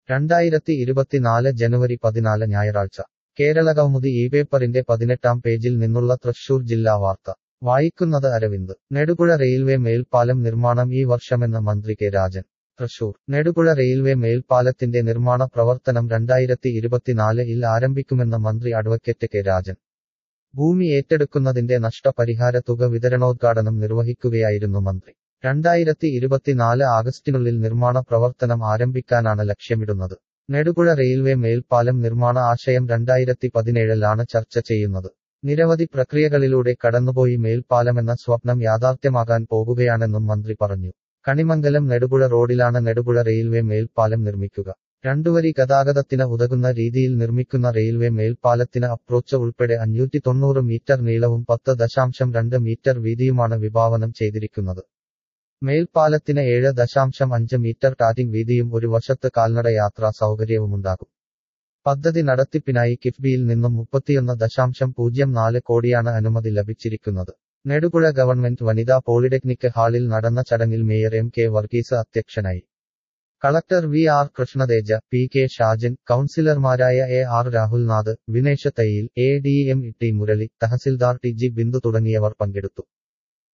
രണ്ടായിരത്തി ഇരുപത്തിനാല് ജനുവരി പതിനാല് ഞായറാഴ്ച കേരളകൗമുദി ഈ പേപ്പറിന്റെ പതിനെട്ടാം പേജിൽ നിന്നുള്ള തൃശൂർ ജില്ലാ വാർത്ത വായിക്കുന്നത് അരവിന്ദ് നെടുപുഴ റെയിൽവേ മേൽപ്പാലം നിർമ്മാണം ഈ വർഷമെന്ന് മന്ത്രി കെ രാജൻ തൃശൂർ നെടുപുഴ റെയിൽവേ മേൽപ്പാലത്തിന്റെ നിർമ്മാണ പ്രവർത്തനം രണ്ടായിരത്തി ഇരുപത്തിനാല് ഇൽ ആരംഭിക്കുമെന്ന് മന്ത്രി അഡ്വക്കേറ്റ് കെ രാജൻ ഭൂമി ഏറ്റെടുക്കുന്നതിന്റെ നഷ്ടപരിഹാര തുക വിതരണോദ്ഘാടനം നിർവഹിക്കുകയായിരുന്നു മന്ത്രി രണ്ടായിരത്തി ഇരുപത്തിനാല് ആഗസ്റ്റിനുള്ളിൽ നിർമ്മാണ പ്രവർത്തനം ആരംഭിക്കാനാണ് ലക്ഷ്യമിടുന്നത് നെടുപുഴ റെയിൽവേ മേൽപ്പാലം നിർമ്മാണ ആശയം രണ്ടായിരത്തി പതിനേഴിലാണ് ചർച്ച ചെയ്യുന്നത് നിരവധി പ്രക്രിയകളിലൂടെ കടന്നുപോയി മേൽപ്പാലമെന്ന സ്വപ്നം യാഥാർത്ഥ്യമാകാൻ പോകുകയാണെന്നും മന്ത്രി പറഞ്ഞു കണിമംഗലം നെടുപുഴ റോഡിലാണ് നെടുപുഴ റെയിൽവേ മേൽപ്പാലം നിർമ്മിക്കുക രണ്ടുവരി ഗതാഗതത്തിന് ഉതകുന്ന രീതിയിൽ നിർമ്മിക്കുന്ന റെയിൽവേ മേൽപ്പാലത്തിന് അപ്രോച്ച് ഉൾപ്പെടെ അഞ്ഞൂറ്റി തൊണ്ണൂറ് മീറ്റർ നീളവും പത്ത് ദശാംശം രണ്ട് മീറ്റർ വീതിയുമാണ് വിഭാവനം ചെയ്തിരിക്കുന്നത് മേൽപ്പാലത്തിന് ഏഴ് ദശാംശം അഞ്ച് മീറ്റർ ടാറ്റിംഗ് വീതിയും ഒരു വശത്ത് കാൽനട യാത്രാ സൗകര്യവുമുണ്ടാകും പദ്ധതി നടത്തിപ്പിനായി കിഫ്ബിയിൽ നിന്നും മുപ്പത്തിയൊന്ന് ദശാംശം പൂജ്യം നാല് കോടിയാണ് അനുമതി ലഭിച്ചിരിക്കുന്നത് നെടുപുഴ ഗവൺമെന്റ് വനിതാ പോളിടെക്നിക് ഹാളിൽ നടന്ന ചടങ്ങിൽ മേയർ എം കെ വർഗീസ് അധ്യക്ഷനായി collector V R Krishnateja P K Shajan കൌൺസിലർമാരായ A R Rahulnath Vinesh Thayyil A D M T Murali tahsildar T G Bindu തുടങ്ങിയവർ പങ്കെടുത്തു